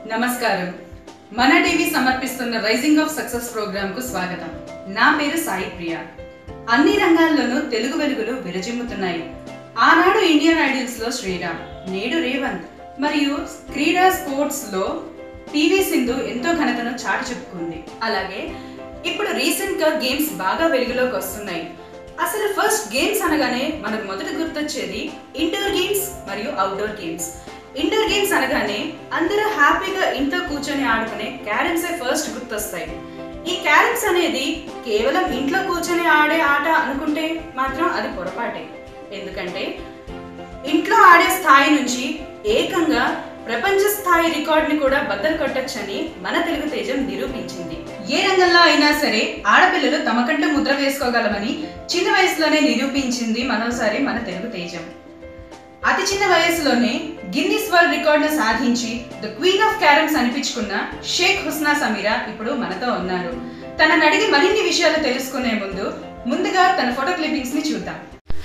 నమస్కారం మన టీవీ సమర్పిస్తున్న రైజింగ్ ఆఫ్ సక్సెస్ ప్రోగ్రామ్ కు స్వాగతం నా పేరు సాయి ప్రియ అన్ని రంగాల్లోనూ తెలుగు వెలుగులు విరజిమ్ముతున్నాయి ఆనాడు ఇండియన్ ఐడల్స్ లో శ్రీరామ్ నేడు రేవంత్ మరియు క్రీడా స్పోర్ట్స్ లో పివి సింధు ఎంతో ఘనతను చాటి చెప్పుకుంది అలాగే ఇప్పుడు రీసెంట్ గా గేమ్స్ బాగా వెలుగులోకి వస్తున్నాయి అసలు ఫస్ట్ గేమ్స్ అనగానే మనకు మొదట గుర్తొచ్చేది ఇండోర్ గేమ్స్ మరియు అవుట్డోర్ గేమ్స్ ఇండోర్ గేమ్స్ అనగానే అందరూ హ్యాపీగా ఇంట్లో కూర్చొని ఆడుకునే క్యారమ్సే ఫస్ట్ గుర్తొస్తాయి ఈ క్యారమ్స్ అనేది కేవలం ఇంట్లో కూర్చొని ఆడే ఆట అనుకుంటే మాత్రం అది పొరపాటే ఎందుకంటే ఇంట్లో ఆడే స్థాయి నుంచి ఏకంగా ప్రపంచ స్థాయి రికార్డుని కూడా బద్దలు కొట్టొచ్చని మన తెలుగు తేజం నిరూపించింది ఏ రంగంలో అయినా సరే ఆడపిల్లలు తమకంటూ ముద్ర వేసుకోగలమని చిన్న వయసులోనే నిరూపించింది మరోసారి మన తెలుగు తేజం అతి చిన్న వయసులోనే గిన్నిస్ వరల్డ్ రికార్డును సాధించి ద క్వీన్ ఆఫ్ క్యారమ్స్ అనిపించుకున్న షేక్ హుస్నా సమీరా ఇప్పుడు మనతో ఉన్నారు తనని అడిగి మరిన్ని విషయాలు తెలుసుకునే ముందు ముందుగా తన ఫోటో క్లిప్పింగ్స్ ని చూద్దాం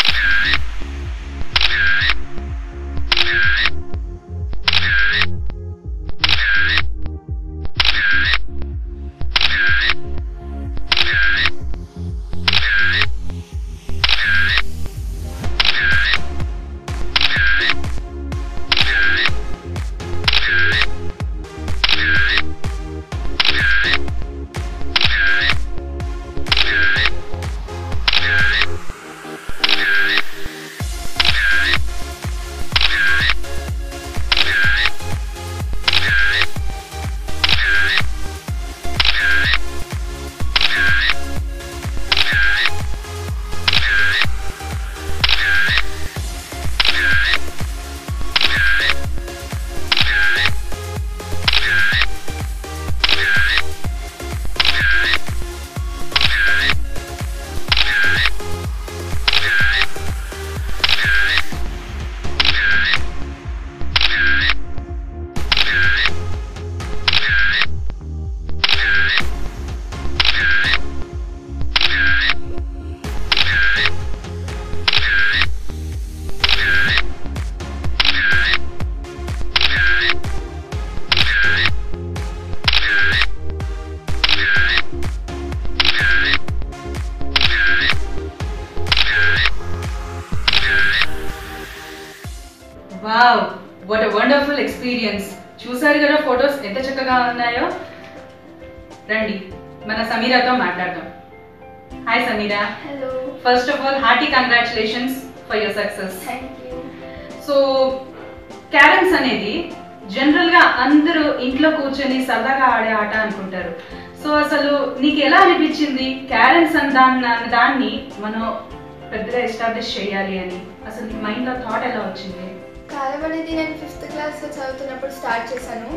wow what a wonderful experience చూసారు కదా ఫొటోస్ ఎంత చక్కగా ఉన్నాయో రండి మన సమీరాతో మాట్లాడదాం hi Sameera Hello, first of all hearty congratulations for your success thank you. So carroms అనేది జనరల్ గా అందరూ ఇంట్లో కూర్చొని సరదాగా ఆడే ఆట అనుకుంటారు సో అసలు నీకు ఎలా అనిపించింది క్యారమ్స్ అన్న దాన్ని అన్న దాన్ని మనం పెద్దగా ఎస్టాబ్లిష్ చేయాలి అని అసలు నీ మైండ్ లో థాట్ ఎలా వచ్చింది కారం అనేది నేను ఫిఫ్త్ క్లాస్లో చదువుతున్నప్పుడు స్టార్ట్ చేశాను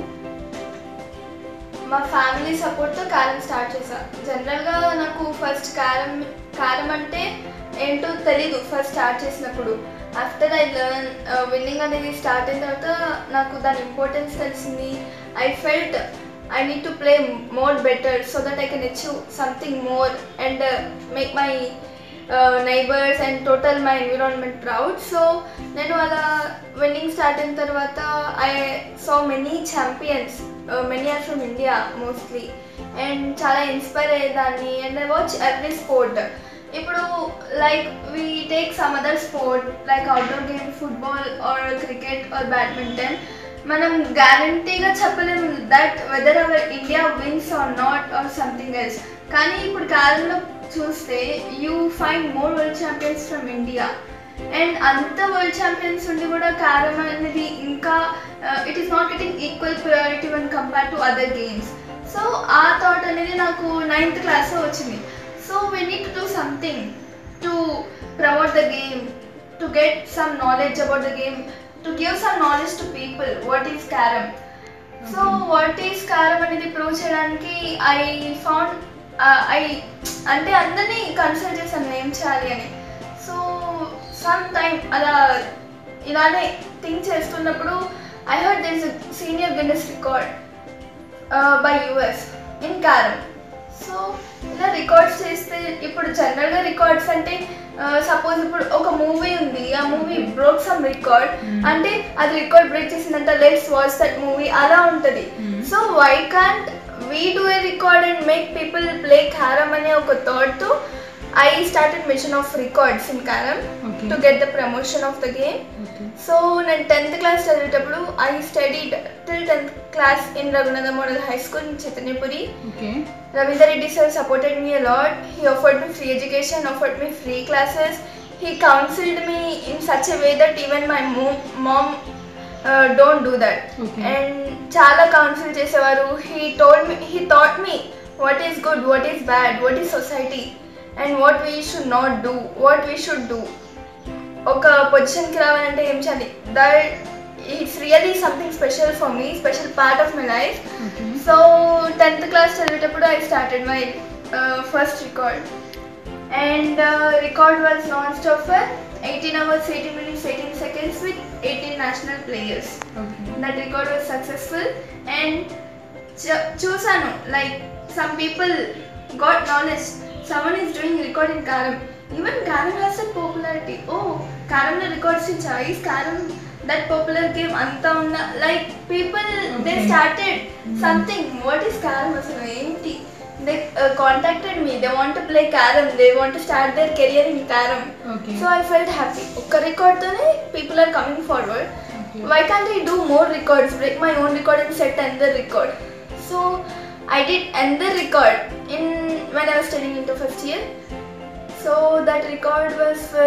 మా ఫ్యామిలీ సపోర్ట్తో కారం స్టార్ట్ చేశాను జనరల్గా నాకు ఫస్ట్ కారం కారం అంటే ఏంటో తెలీదు ఫస్ట్ స్టార్ట్ చేసినప్పుడు ఆఫ్టర్ ఐ లెర్న్ విన్నింగ్ అనేది స్టార్ట్ అయిన తర్వాత నాకు దాని ఇంపార్టెన్స్ తెలిసింది I felt I need to play more better so that I can achieve something more and make my neighbours and total my environment proud so నేను అలా winning start అయిన తర్వాత I so many champions many are from India mostly and చాలా inspire అయ్యేదాన్ని and I watch every sport ఇప్పుడు like we take some other sport like outdoor game football or cricket or badminton మనం గ్యారంటీగా చెప్పలేము that whether our India wins or not or something else కానీ ఇప్పుడు కాలంలో చూస్తే you find more world champions from India and అంత world champions ఉండి కూడా కారం అనేది ఇంకా it is not getting equal priority one compare to other games so ఆ థాట్ అనేది నాకు నైన్త్ క్లాస్లో వచ్చింది so we need to do something to promote the game to get some knowledge about the game to give some knowledge to people what is carrom so what is carrom అనేది prove చేయడానికి I found I అంటే అందరినీ consult చేశాను ఏం చేయాలి అని so some time అలా ఇలానే థింక్ చేస్తున్నప్పుడు I heard this senior Guinness record by us in carrom so ఇలా రికార్డ్స్ చేస్తే ఇప్పుడు జనరల్గా రికార్డ్స్ అంటే సపోజ్ ఇప్పుడు ఒక మూవీ ఉంది ఆ movie broke some record Hmm. అంటే అది రికార్డ్ బ్రేక్ చేసిందంట లెట్స్ వాచ్ దట్ మూవీ అలా ఉంటుంది Hmm. So why can't we do a record and make people play carrom అనే ఒక థాట్తో I started mission of records in carrom Okay. To get the promotion of the game okay so నేను tenth class చదివేటప్పుడు I studied till tenth class in Raghunatha model high school in Chaitanyapuri okay Ravindra Reddy sir supported me a lot. He offered me free education, offered me free classes. He counseled me in such a way that even my mom, mom uh, don't do that. Okay. And చాలా counsel చేసేవారు he told me he thought me what is good what is bad what is society and what we should not do what we should do ఒక పొజిషన్కి రావాలంటే ఏం చేయాలి that it's really something special for me special part of my life okay so tenth class చదివేటప్పుడు I started my first record and record was non stop for eighteen hours eighteen minutes eighteen seconds with eighteen national players okay that record was successful and చూసాను like some people got knowledge someone is doing record in carrom even carrom has a popularity ఓ కారంలో records ఇచ్చా is కారం that popular game అంతా ఉన్న like people they Okay. Started something what is carrom అసలు ఏంటి they contacted me they want to play carrom they want to start their career in carrom okay so I felt happy ఒక్క రికార్డ్తోనే people are coming forward Okay. why can't I do more records, break my own record and set another record? So I did another record in when I was studying into first year. So that record was for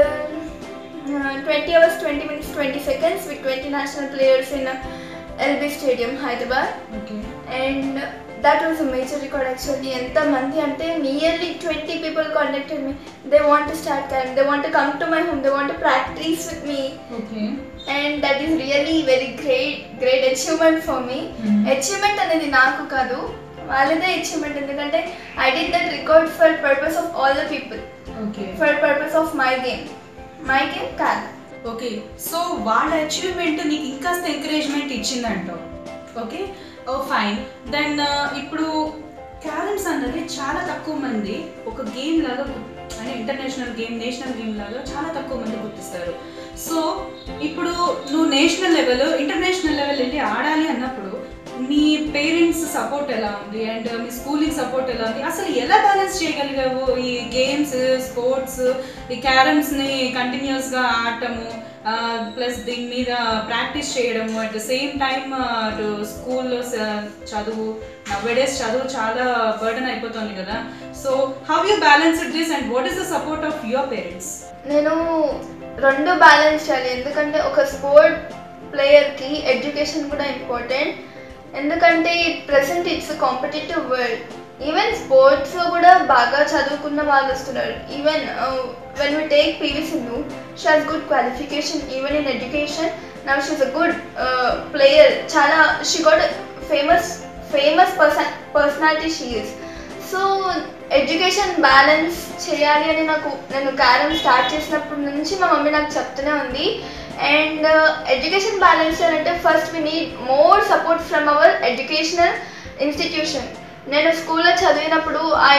uh, 20 hours, 20 minutes, 20 seconds with 20 national players in uh, LB Stadium, Hyderabad. Okay and that was a major record actually ఎంతమంది అంటే nearly twenty people contacted me they want to start cam they want come to my home they want practice with me okay and that is really very great great achievement for me Mhm. Achievement అనేది నాకు కాదు వాళ్ళదే achievement ఎందుకంటే I did that record for purpose of all the people okay for purpose of my game my game కాదు okay so వాళ్ళ achievement నీకు ఇంకాస్త encouragement ఇచ్చిందంటావు ఓకే ఓ ఫైన్ దెన్ ఇప్పుడు క్యారమ్స్ అన్నది చాలా తక్కువ మంది ఒక గేమ్ లాగా గు- అంటే ఇంటర్నేషనల్ గేమ్ నేషనల్ గేమ్ లాగా చాలా తక్కువ మంది గుర్తిస్తారు సో ఇప్పుడు నువ్వు నేషనల్ లెవెల్ ఇంటర్నేషనల్ లెవెల్ వెళ్ళి ఆడాలి అన్నప్పుడు మీ పేరెంట్స్ సపోర్ట్ ఎలా ఉంది అండ్ మీ స్కూలింగ్ సపోర్ట్ ఎలా ఉంది అసలు ఎలా బ్యాలెన్స్ చేయగలిగావు ఈ గేమ్స్ స్పోర్ట్స్ ఈ క్యారమ్స్ని కంటిన్యూస్గా ఆడటము ప్లస్ దీని మీద ప్రాక్టీస్ చేయడము అట్ ద సేమ్ టైమ్ అటు స్కూల్లో చదువు నవ్వేడేస్ చదువు చాలా బర్డన్ అయిపోతుంది కదా so how you balance this and what is the support of your parents నేను రెండు బ్యాలెన్స్ చేయాలి ఎందుకంటే ఒక స్పోర్ట్ ప్లేయర్కి ఎడ్యుకేషన్ కూడా ఇంపార్టెంట్ ఎందుకంటే present it's competitive world even స్పోర్ట్స్లో కూడా బాగా చదువుకున్న వాళ్ళు వస్తున్నారు even when we take PV Sindhu she has good qualification even in education now she's a good player చాలా she got famous famous person personality she is so education balance చేయాలి అని నాకు నేను క్యారమ్ స్టార్ట్ చేసినప్పటి నుంచి మా మమ్మీ నాకు చెప్తూనే ఉంది అండ్ ఎడ్యుకేషన్ బ్యాలెన్స్ అంటే first we need more support from our educational institution నేను స్కూల్లో చదివినప్పుడు ఐ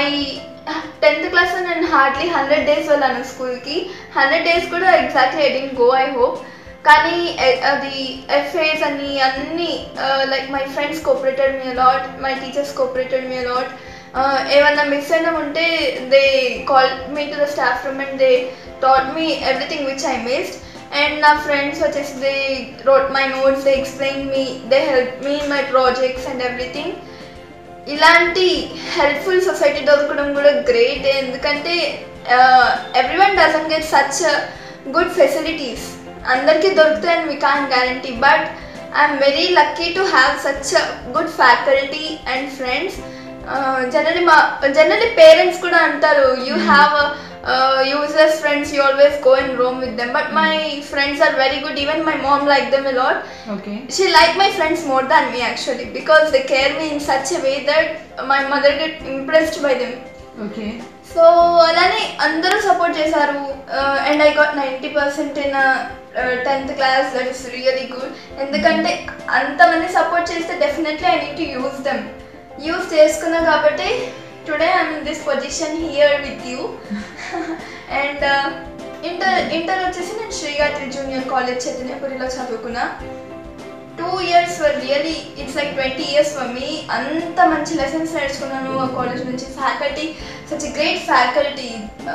టెన్త్ క్లాస్లో నేను హార్డ్లీ హండ్రెడ్ డేస్ వెళ్ళాను స్కూల్కి హండ్రెడ్ డేస్ కూడా exactly I didn't go I hope కానీ ఎ- అది ఎఫ్ఏస్ అని అన్ని like my friends cooperated me a lot my teachers cooperated me a lot ఏమన్నా మిస్ అయినా ఉంటే they call me to the staff room and they taught me everything which I missed and నా ఫ్రెండ్స్ వచ్చేసి they wrote my notes they explain me they help me my projects and everything ఇలాంటి helpful society దొరకడం కూడా great ఎందుకంటే every one doesn't get such good facilities అందరికీ దొరుకుతాయని we can guarantee but I'm very lucky to have such good faculty and friends generally మా generally parents కూడా అంటారు you have useless friends you always go and roam with them but my friends are very good even my mom like them a lot okay she like my friends more than me actually because they care me in such a way that my mother get impressed by them okay so అలానే అందరూ support చేశారు and I got ninety percent in tenth class that is really good ఎందుకంటే అంతమంది support చేస్తే definitely I need to use them use చేసుకున్నా కాబట్టి today I'm in this position here with you and inter inter వచ్చేసి నేను Sri Gayatri junior college చైతన్యపురిలో చదువుకున్నా two years years were really it's like twenty years for me అంత మంచి lessons నేర్చుకున్నాను ఆ కాలేజ్ నుంచి faculty such great faculty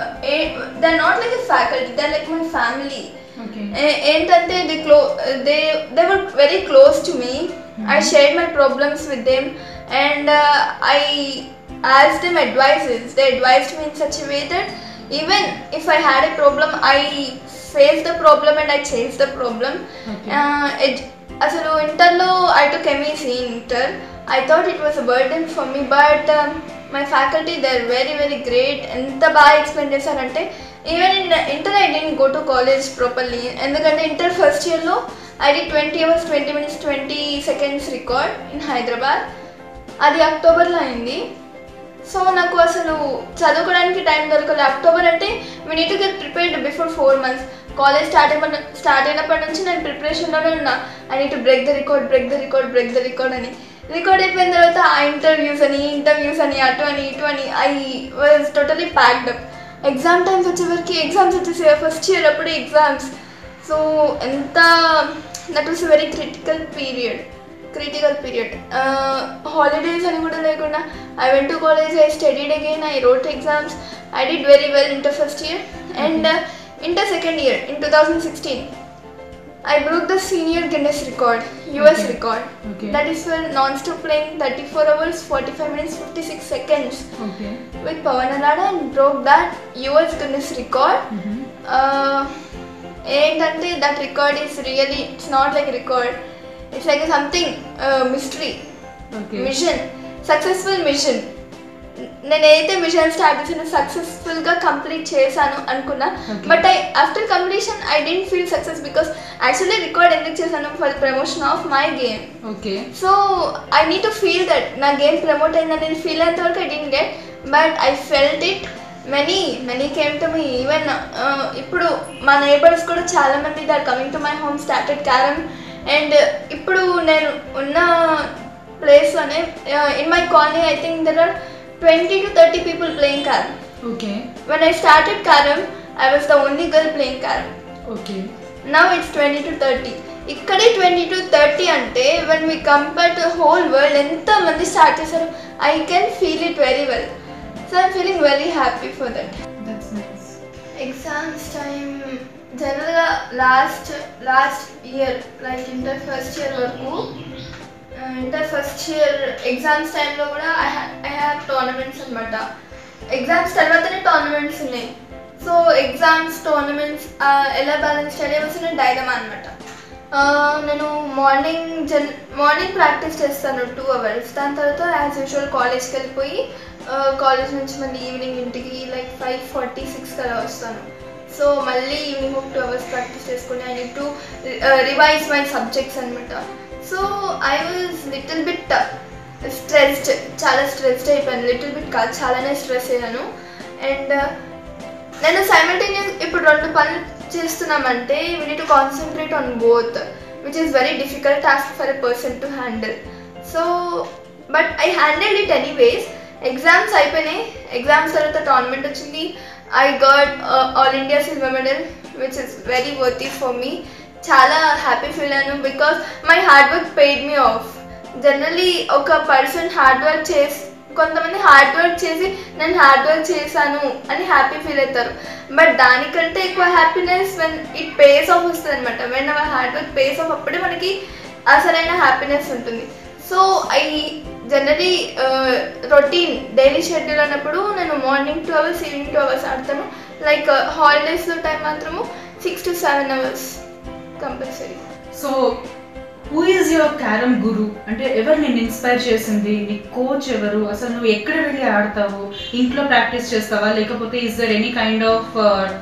they not like a faculty they like my family okay ఏంటంటే దే క్లో they they were very close to me I share my problems with them and I ask them advises they advised me in such way that even if I had a problem I face the problem and I chase the problem Okay. అసలు ఇంటర్లో I took కెమీసీ inter I thought it was a burden for me but my faculty they are very very great ఎంత బాగా explain చేశారంటే even in inter I didn't go to college properly ఎందుకంటే inter first ఇయర్లో I did twenty hours twenty minutes twenty seconds record in Hyderabad అది అక్టోబర్లో అయింది so నాకు అసలు చదువుకోవడానికి టైం దొరకలేదు అక్టోబర్ అంటే we need get prepared before four months college start అయిన స్టార్ట్ అయినప్పటి నుంచి నేను ప్రిపరేషన్లోనే ఉన్నా I need break the record break the record break the record అని రికార్డ్ అయిపోయిన తర్వాత ఆ ఇంటర్వ్యూస్ అని ఇంటర్వ్యూస్ అని అటు అని ఇటు అని I was totally packed up exam times వచ్చేవరకు ఎగ్జామ్స్ వచ్చేసి ఫస్ట్ ఇయర్ అప్పుడు ఎగ్జామ్స్ సో ఎంత that was very critical period critical period holidays అని కూడా లేకుండా I went to college I studied again I wrote exams I did very well inter first year and inter second year in two thousand sixteen I broke the senior Guinness record, US Okay. record. Okay. That is for non-stop playing 34 hours, 45 minutes, 56 seconds okay with Pawan Arada and broke that US Guinness record. Uh, ఏంటంటే that record is really it's not like record it's like something mystery okay mission successful mission నేను ఏదైతే machine start చేసానో సక్సెస్ఫుల్గా complete చేశాను అనుకున్నా Okay. But I after completion I didn't feel success because actually record ఎందుకు చేశాను for promotion of my game okay so I need to feel that నా game promote అయిందని feel అయ్యేంత వరకు I didn't get but I felt it many many came to me even ఇప్పుడు మా neighbours కూడా చాలా మంది they are coming to my home started carrom and ఇప్పుడు నేను ఉన్న ప్లేస్లోనే in my colony I think there are twenty to thirty people playing carrom okay when I started carrom I was the only girl playing carrom okay now it's twenty to thirty ఇక్కడే twenty to thirty అంటే one me compare to whole world ఎంతమంది స్టార్ట్ చేశారు I can feel it very well so I'm feeling very happy for that that's nice exams time జనరల్గా last last year like inter first year వరకు inter first year exams టైంలో కూడా I I have tournaments అనమాట exams తర్వాతనే tournaments ఉన్నాయి so exams tournaments ఎలా balance study వచ్చిన dilemma అనమాట నేను మార్నింగ్ జన్ మార్నింగ్ ప్రాక్టీస్ చేస్తాను టూ అవర్స్ దాని తర్వాత యాజ్ యూజువల్ కాలేజ్కి వెళ్ళిపోయి కాలేజ్ నుంచి మళ్ళీ ఈవినింగ్ ఇంటికి లైక్ ఫైవ్ ఫార్టీ సిక్స్ అలా వస్తాను సో మళ్ళీ ఈవినింగ్ ఒక టూ అవర్స్ ప్రాక్టీస్ చేసుకుని I need to revise my subjects అనమాట so I was little bit stressed చాలా స్ట్రెస్డ్ అయిపోయాను లిటిల్ బిట్ కాదు చాలానే స్ట్రెస్ అయ్యాను అండ్ నేను సైమల్టేనియస్ ఇప్పుడు రెండు పనులు చేస్తున్నామంటే we need to concentrate on both which is very difficult task for a person to handle so but I handle it anyways exams అయిపోయినాయి ఎగ్జామ్స్ తర్వాత టోర్నమెంట్ వచ్చింది I got all India silver medal which is very worthy for me చాలా happy feel అయ్యాను because my hard work paid me off generally ఒక person hard work చేసి కొంతమంది hard work చేసి నేను హార్డ్ వర్క్ చేశాను అని హ్యాపీ ఫీల్ అవుతారు బట్ దానికంటే ఎక్కువ happiness when it pays off వస్తుంది అనమాట when our hard work pays off అప్పుడే మనకి అసలైన హ్యాపీనెస్ ఉంటుంది so I generally routine daily schedule అన్నప్పుడు నేను morning two hours evening two hours ఆడతాను లైక్ హాలిడేస్లో టైం మాత్రము six to seven hours compulsory so who is your carrom guru అంటే ఎవరు నేను ఇన్స్పైర్ చేసింది నీ కోచ్ ఎవరు అసలు నువ్వు ఎక్కడ వెళ్ళి ఆడతావు ఇంట్లో ప్రాక్టీస్ చేస్తావా లేకపోతే is there any kind of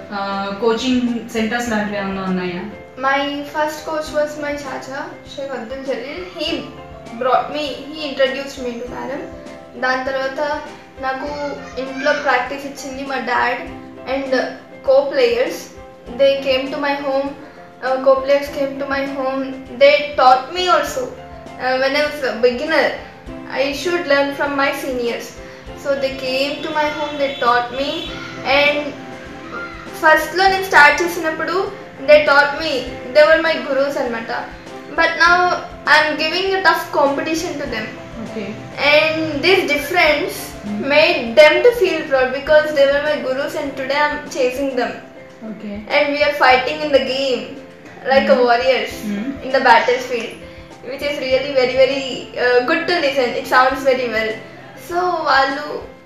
coaching centres లాంటివి ఏమైనా ఉన్నాయా my first coach was my చాచా Sheikh Abdul Jaleel he brought me he introduced me to carrom దాని తర్వాత నాకు ఇంట్లో ప్రాక్టీస్ ఇచ్చింది మా dad and co players they came to my home co players came to my home they taught me also when I was beginner I should learn from my seniors so they came to my home they taught me and ఫస్ట్లో నేను start చేసినప్పుడు they taught me they were my gurus అనమాట but now I'm giving a tough competition to them. Okay And this difference made them to feel proud because they were my gurus and today I'm chasing them. Okay And we are fighting in the game like a warriors Mhm. in the battlefield, which is really very very uh, good to listen. It sounds very well. So వాళ్ళు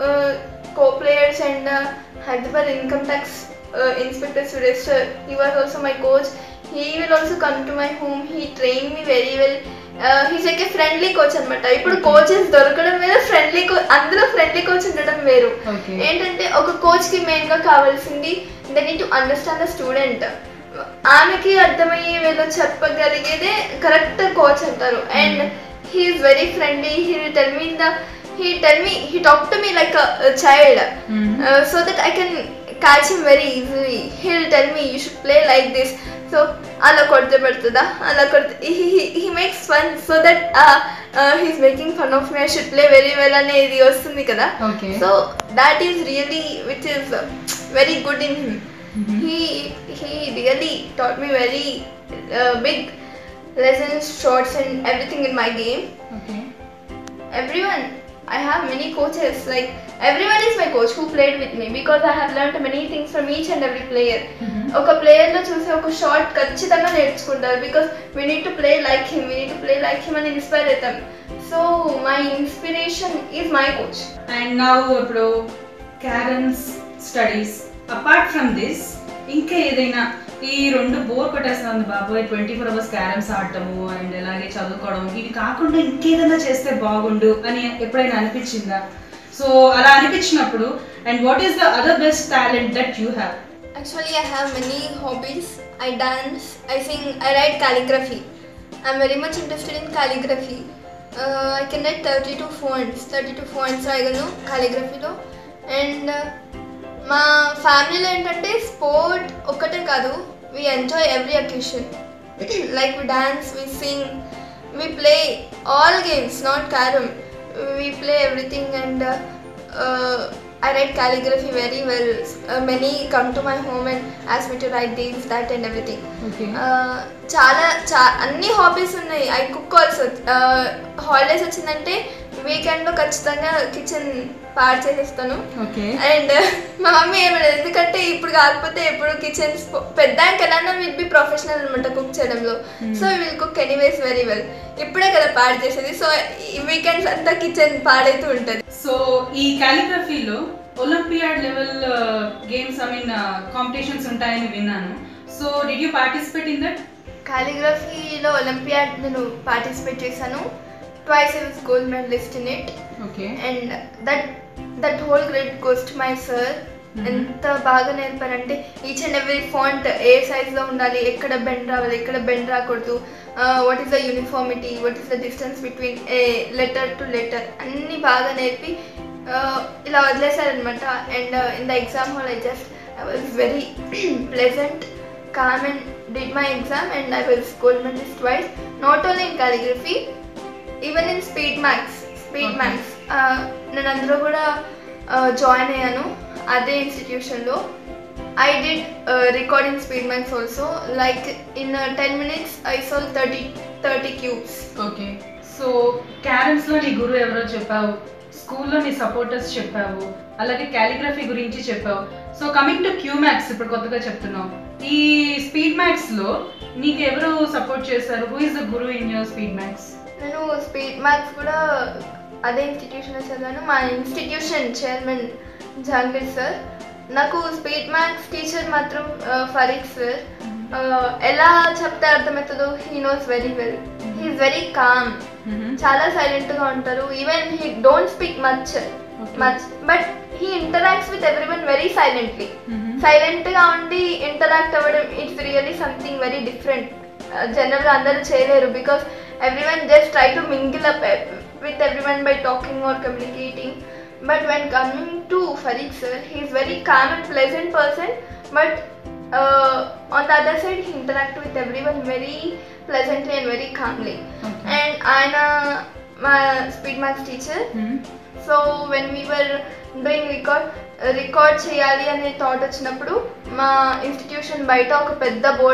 co-players and uh, Hyderabad income tax uh, inspector Suresh sir, he was also my coach. He will also come to my home. He trained me very well. He's like a friendly coach అనమాట ఇప్పుడు coaches దొరకడం వేరు friendly కో అందులో friendly coach ఉండడం వేరు okay ఏంటంటే ఒక coach కి మెయిన్ గా కావాల్సింది they need to understand the student ఆమెకి అర్థమయ్యే వేలో చెప్పగలిగేదే కరెక్ట్ కోచ్ అంటారు and he's very friendly he tell me the he tell me he talk to me like child so that I can catch him very easily he'll tell me you should play like this so అలా కొడితే పడుతుందా అలా కొడితే he makes fun so that he's making fun of me I should play very well అనేది వస్తుంది కదా okay so that is really which is very good in him he he really taught me very uh, big lessons shots and everything in my game okay everyone i have many coaches like everyone is my coach who played with me because i have learned many things from each and every player ఒక ప్లేయర్లో చూసి ఒక shot ఖచ్చితంగా నేర్చుకుంటారు because we need to play like him we need to play like him అని inspire అవుతాం so my inspiration is my coach and నా ఇప్పుడు carroms studies apart from this ఇంకా ఏదైనా ఈ రెండు బోర్ కొట్టేస్తుంది బాబోయ్ ట్వంటీ ఫోర్ అవర్స్ క్యారమ్స్ ఆడటము అండ్ అలాగే చదువుకోవడం ఇవి కాకుండా ఇంకేదైనా చేస్తే బాగుండు అని ఎప్పుడైనా అనిపించిందా సో అలా అనిపించినప్పుడు and what is the other best talent that you have Actually, I have many hobbies. I dance, I sing, I write calligraphy. I'm very much interested in calligraphy. Uh, I can write 32 fonts, 32 fonts రాయగలను calligraphyలో and మా ఫ్యామిలీలో ఏంటంటే sport ఒక్కటే కాదు we enjoy every occasion like we dance we sing we play all games not carrom we play everything and I write calligraphy very well. Uh, many come to my home and ask me to write this, that, and everything. Okay Uh, చాలా చా అన్ని hobbies ఉన్నాయి I cook also holidays వచ్చిందంటే వీకెండ్లో ఖచ్చితంగా kitchen పాడు చేసేస్తాను okay and మా మమ్మీ ఏమలేదు ఎందుకంటే ఇప్పుడు కాకపోతే ఎప్పుడు కిచెన్ పెద్దాక ఎలానో విల్ బి ప్రొఫెషనల్ అనమాట కుక్ చేయడంలో so will cook anyways very well ఇప్పుడే కదా పాడు చేసేది సో వీకెండ్స్ అంతా కిచెన్ పాడైతూ ఉంటుంది సో ఈ కాలిగ్రఫీలో Olympiad level games I mean competitions ఉంటాయని విన్నాను so did you participate in that కాలిగ్రఫీలో ఒలింపియాడ్ నేను పార్టిసిపేట్ చేశాను twice I was gold medalist in it okay and that that whole grade goes to my sir Mhm. ఎంత బాగా నేర్పారంటే each and every font ఏ సైజ్లో ఉండాలి ఎక్కడ బెండ్ రావాలి ఎక్కడ బెండ్ రాకూడదు what is the uniformity what is the distance between a letter to letter అన్నీ బాగా నేర్పి uh, ఇలా వదిలేశారనమాట and in the exam hall I just I was very pleasant calm and did my exam and I was gold medalist twice. Not only in calligraphy, even in speed max. Speed Okay. max. Uh, నేను అందులో కూడా join అయ్యాను అదే ఇన్స్టిట్యూషన్లో I did recording speed max also like in ten minutes I solve thirty thirty cubes okay so carroms లో నీ గురువు ఎవరో చెప్పావు స్కూల్లో నీ సపోర్టర్స్ చెప్పావు అలాగే కాలిగ్రఫీ గురించి చెప్పావు so coming to Q max ఇప్పుడు కొత్తగా చెప్తున్నావు ఈ స్పీడ్ మ్యాక్స్ లో నీకు ఎవరు సపోర్ట్ చేశారు who is the guru in your speed max నేను స్పీడ్ మ్యాథ్స్ కూడా అదే ఇన్స్టిట్యూషన్లో చదివాను మా ఇన్స్టిట్యూషన్ చైర్మన్ జహాంగీర్ సార్ నాకు స్పీడ్ మ్యాథ్స్ టీచర్ మాత్రం ఫరీద్ సార్ ఎలా చెప్తే అర్థమవుతుందో he knows very well he's very calm చాలా సైలెంట్గా ఉంటారు even he don't speak much much but he interacts with every one very silently సైలెంట్గా ఉండి ఇంటరాక్ట్ అవ్వడం it's really something very different జనరల్గా అందరూ చేయలేరు because every one just try to mingle up with every one by talking or communicating but when coming to Farid sir he is very calm and pleasant person but on the other side he interact with every one very pleasantly and very calmly and ఆయన మా speed maths teacher so when we were doing record record చేయాలి అనే thought వచ్చినప్పుడు మా institution బయట ఒక పెద్ద board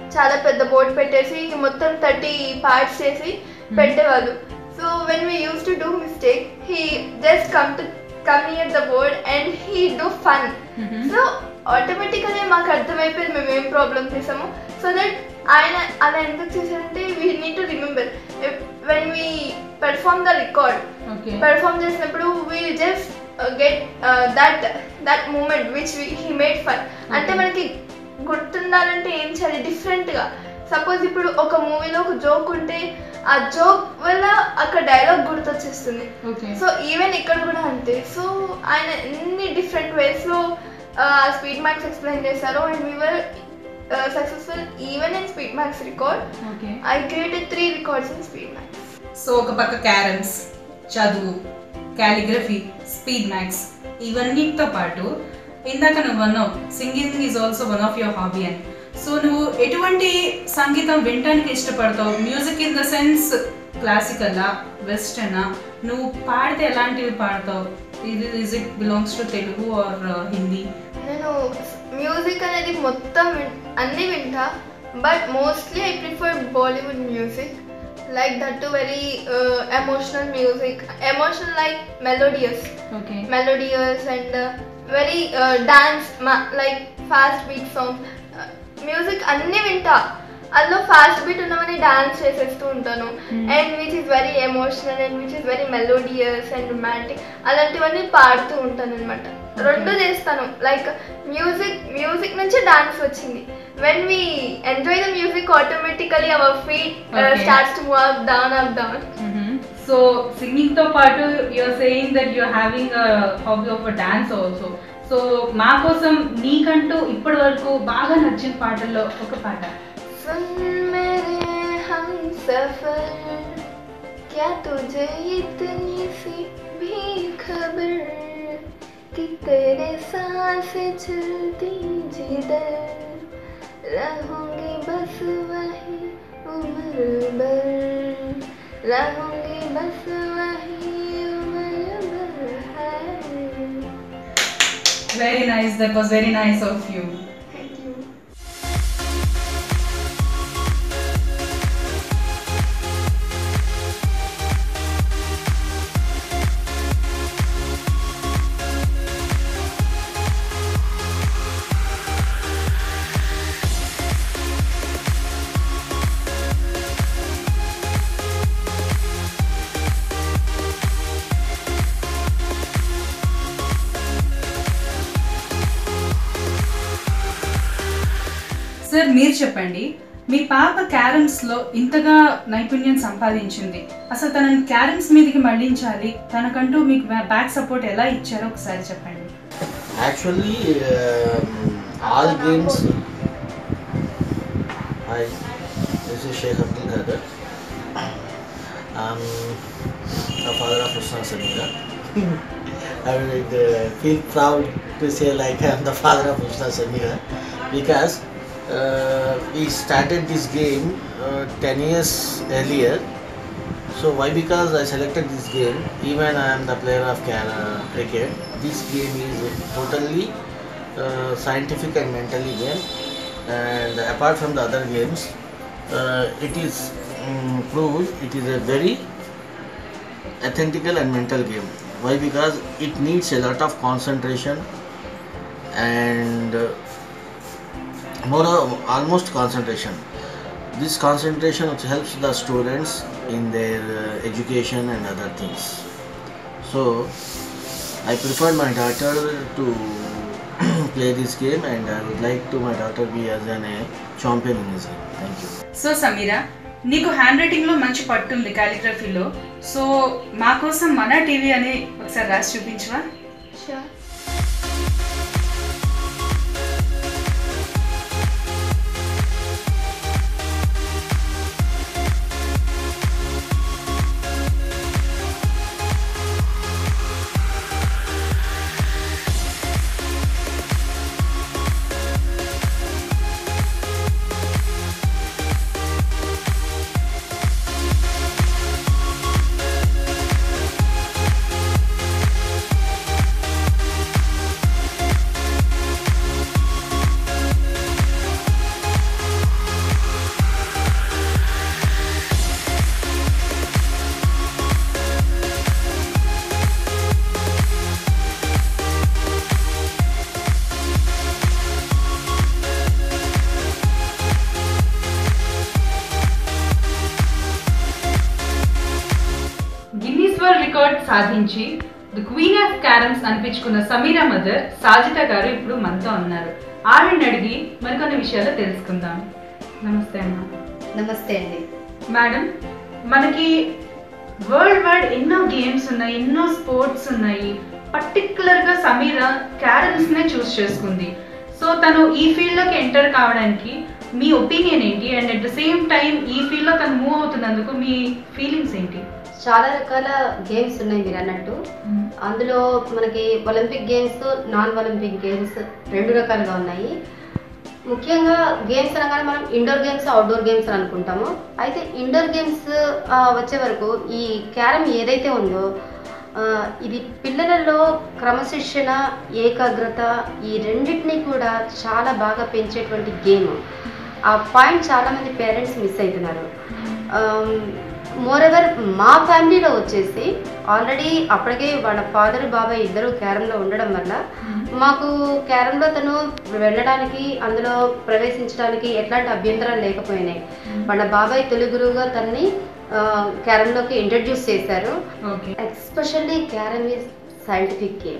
చాలా పెద్ద బోర్డ్ పెట్టేసి మొత్తం థర్టీ పార్ట్స్ చేసి పెట్టేవాళ్ళు so when we use to do mistake he just come to come near the board and he do fun so ఆటోమేటిక్గానే మాకు అర్థమైపోయింది మేము ఏం ప్రాబ్లమ్ చేసాము సో దట్ ఆయన అలా ఎందుకు చేశారంటే we need to remember when we perform the record okay perform చేసినప్పుడు we just get that that moment which he made fun అంటే మనకి గుర్తుండాలంటే ఏం చేయాలి డిఫరెంట్గా సపోజ్ ఇప్పుడు ఒక మూవీలో ఒక జోక్ ఉంటే ఆ జోక్ వల్ల అక్కడ డైలాగ్ గుర్తొచ్చేస్తుంది ఓకే సో ఈవెన్ ఇక్కడ కూడా అంతే సో ఆయన ఎన్ని డిఫరెంట్ వేస్లో స్పీడ్ మ్యాక్స్ ఎక్స్ప్లెయిన్ చేశారు and we were successful even in speed max record okay I created three records in speed max so ఒక పక్క క్యారమ్స్ చదువు క్యాలిగ్రఫీ స్పీడ్ మ్యాక్స్ ఇవన్నిటితో పాటు ఇందాక నువ్వు అన్నావు singing is also one of your hobby అని so నువ్వు ఎటువంటి సంగీతం వినటానికి ఇష్టపడతావు మ్యూజిక్ ఇన్ ద సెన్స్ క్లాసికల్లా వెస్టర్నా నువ్వు పాడితే ఎలాంటివి పాడతావు ఇది is it belongs to Telugu or Hindi నేను మ్యూజిక్ అనేది మొత్తం విన్- అన్ని వింటా but mostly I prefer Bollywood music like that to very emotional music emotional like melodious okay melodious and very dance like fast beat song music అన్ని వింటా అందులో ఫాస్ట్ బీట్ ఉన్నవని డాన్స్ చేసేస్తూ ఉంటాను Hmm. And which is very emotional and which is very melodious and romantic అలాంటివన్నీ పాడుతూ ఉంటాను అనమాట రెండు చేస్తాను లైక్ మ్యూజిక్ మ్యూజిక్ నుంచి డాన్స్ వచ్చింది when we enjoy the music automatically our feet Okay. Starts to move up down up down so singing తో పాటు you're saying that you're having hobby of dance also so మా కోసం నీకంటూ ఇప్పటి వరకు బాగా నచ్చిన పాటల్లో ఒక పాట सुन मेरे हम सफर क्या तुझे इतनी सी भी खबर कि तेरे सांस चलती जिधर रहूंगी बस वही उम्र भर रहूंगी बस वही उम्र भर है very nice that was very nice of you Thank you. Sir మీరు చెప్పండి మీ పాప క్యారమ్స్ లో ఇంతగా నైపుణ్యం సంపాదించింది అసలు తనని క్యారమ్స్ మీదకి మళ్ళించాలి తనకంటూ మీకు బ్యాక్ సపోర్ట్ ఎలా ఇచ్చారో ఒకసారి చెప్పండి Actually, um, all games. Hi, this is Sheikh Abdul Qadir. I'm the father of Usman Samira. I would uh, feel proud to say like I'm the father of Usman Samira because uh, we started this game uh, 10 years earlier so why? Because I selected this game. Even I am the player of Canada cricket. This game is totally uh, scientific and mentally game. And apart from the other games, uh, it is um, proved it is a very ethical and mental game. Why? Because it needs a lot of concentration and uh, more of- almost concentration this concentration which helps the students in their uh, education and other things so i prefer my daughter to play this game and i would like to my daughter be as an a champion in this game thank you so Sameera నీకు hand writing లో మంచి పట్టు ఉంది కాలిగ్రఫీలో so మా కోసం మన TV అని ఒకసారి రాసి చూపించవా Sure. వరల్డ్ రికార్డ్ సాధించి ది క్వీన్ ఆఫ్ క్యారమ్స్ అనిపించుకున్న సమీరా మదర్ సాజిత గారు ఇప్పుడు మనతో ఉన్నారు ఆవిడని అడిగి మరికొన్ని విషయాలు తెలుసుకుందాం నమస్తే అమ్మా నమస్తే అండి మేడం మనకి వరల్డ్ వైడ్ ఎన్నో గేమ్స్ ఉన్నాయి ఎన్నో స్పోర్ట్స్ ఉన్నాయి పర్టికులర్ గా సమీరా క్యారమ్స్ నే చూస్ చేసుకుంది సో తను ఈ ఫీల్డ్ లోకి ఎంటర్ కావడానికి మీ ఒపీనియన్ ఏంటి and at the same time ఈ ఫీల్డ్ లో తను మూవ్ అవుతున్నందుకు మీ ఫీలింగ్స్ ఏంటి చాలా రకాల గేమ్స్ ఉన్నాయి మీరు అన్నట్టు అందులో మనకి Olympic games non Olympic games రెండు రకాలుగా ఉన్నాయి ముఖ్యంగా గేమ్స్ అనగానే మనం ఇండోర్ గేమ్స్ అవుట్డోర్ గేమ్స్ అని అనుకుంటాము అయితే ఇండోర్ గేమ్స్ వచ్చే వరకు ఈ క్యారమ్ ఏదైతే ఉందో ఆ, ఇది పిల్లలలో క్రమశిక్షణ ఏకాగ్రత ఈ రెండింటినీ కూడా చాలా బాగా పెంచేటువంటి గేమ్ ఆ పాయింట్ చాలామంది పేరెంట్స్ మిస్ అవుతున్నారు మోరెవర్ మా ఫ్యామిలీలో వచ్చేసి ఆల్రెడీ అప్పటికే వాళ్ళ ఫాదర్ బాబాయ్ ఇద్దరు క్యారంలో ఉండడం వల్ల మాకు క్యారంలో తను వెళ్ళడానికి అందులో ప్రవేశించడానికి ఎట్లాంటి అభ్యంతరాలు లేకపోయినాయి వాళ్ళ బాబాయ్ తెలుగురుగా తనని ఆ, క్యారంలోకి ఇంట్రడ్యూస్ చేశారు okay especially carrom is scientific game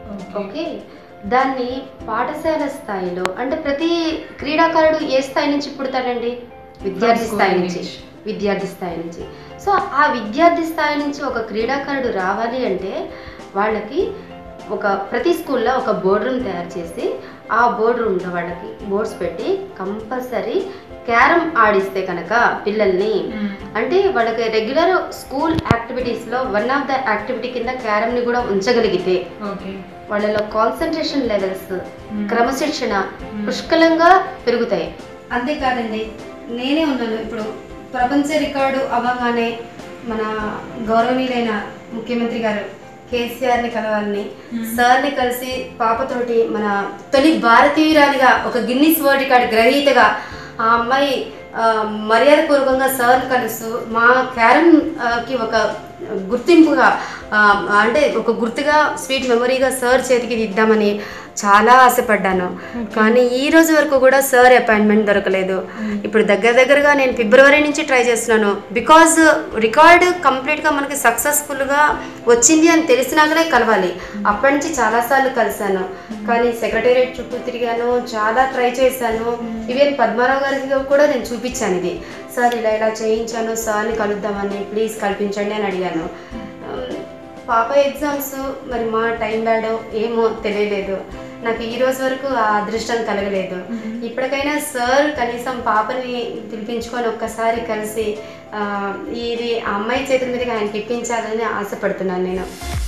okay దాన్ని పాఠశాల స్థాయిలో అంటే ప్రతి క్రీడాకారుడు ఏ స్థాయి నుంచి పుడతాడండి విద్యార్థి స్థాయి నుంచి విద్యార్థి స్థాయి నుంచి సో ఆ విద్యార్థి స్థాయి నుంచి ఒక క్రీడాకారుడు రావాలి అంటే వాళ్ళకి ఒక ప్రతి స్కూల్లో ఒక బోర్డ్ రూమ్ తయారు చేసి ఆ బోర్డ్ రూమ్లో వాళ్ళకి బోర్డ్స్ పెట్టి కంపల్సరీ క్యారమ్ ఆడిస్తే కనుక పిల్లల్ని అంటే వాళ్ళకి రెగ్యులర్ స్కూల్ యాక్టివిటీస్లో వన్ ఆఫ్ ద యాక్టివిటీ కింద క్యారమ్ని కూడా ఉంచగలిగితే ఓకే వాళ్ళలో కాన్సన్ట్రేషన్ లెవెల్స్ క్రమశిక్షణ పుష్కలంగా పెరుగుతాయి అంతేకాదండి నేనే ఉన్నాను ఇప్పుడు ప్రపంచ రికార్డు అవ్వగానే మన గౌరవనీయులైన ముఖ్యమంత్రి గారు కేసీఆర్ని కలవాలని సార్ని కలిసి పాపతోటి మన తొలి భారతీయురాలిగా ఒక గిన్నిస్ వరల్డ్ రికార్డ్ గ్రహీతగా ఆ అమ్మాయి ఆ, మర్యాదపూర్వకంగా సార్ని కలుస్తూ మా క్యారమ్ ఆ, కి ఒక గుర్తింపుగా ఆ, అంటే ఒక గుర్తుగా స్వీట్ మెమరీగా సార్ చేతికి ఇది ఇద్దామని చాలా ఆశపడ్డాను కానీ ఈ రోజు వరకు కూడా సార్ అపాయింట్మెంట్ దొరకలేదు ఇప్పుడు దగ్గర దగ్గరగా నేను ఫిబ్రవరి నుంచి ట్రై చేస్తున్నాను బికాజ్ రికార్డ్ కంప్లీట్గా మనకి సక్సెస్ఫుల్గా వచ్చింది అని తెలిసినాకనే కలవాలి అప్పటి నుంచి చాలాసార్లు కలిశాను కానీ సెక్రటేరియట్ చుట్టూ తిరిగాను చాలా ట్రై చేశాను ఈవెన్ పద్మారావు గారికి కూడా నేను చూపించాను ఇది సార్ ఇలా ఇలా చేయించాను సార్ని కలుద్దామని ప్లీజ్ కల్పించండి అని అడిగాను ఉమ్, పాప ఎగ్జామ్స్ మరి మా టైం బ్యాడో ఏమో తెలియలేదు నాకు ఈ రోజు వరకు ఆ అదృష్టం కలగలేదు ఇప్పటికైనా సార్ కనీసం పాపని పిలిపించుకొని ఒక్కసారి కలిసి ఆ, ఇది ఆ అమ్మాయి చేతుల మీదకి ఆయనకి ఇప్పించాలని ఆశపడుతున్నాను నేను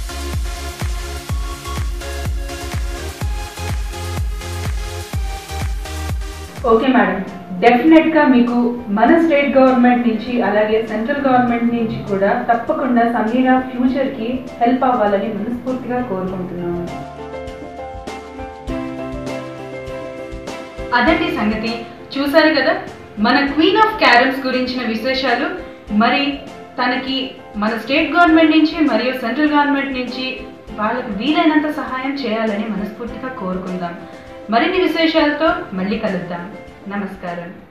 ఓకే మేడం డెఫినెట్ గా మీకు మన స్టేట్ గవర్నమెంట్ నుంచి అలాగే సెంట్రల్ గవర్నమెంట్ నుంచి కూడా తప్పకుండా సమీరా ఫ్యూచర్ కి హెల్ప్ అవ్వాలని మనస్ఫూర్తిగా కోరుకుంటున్నాము అదండి సంగతి చూసారు కదా మన క్వీన్ ఆఫ్ క్యారమ్స్ గురించిన విశేషాలు మరి తనకి మన స్టేట్ గవర్నమెంట్ నుంచి మరియు సెంట్రల్ గవర్నమెంట్ నుంచి వాళ్ళకి వీలైనంత సహాయం చేయాలని మనస్ఫూర్తిగా కోరుకుందాం మరిన్ని విశేషాలతో మళ్ళీ కలుద్దాం నమస్కారం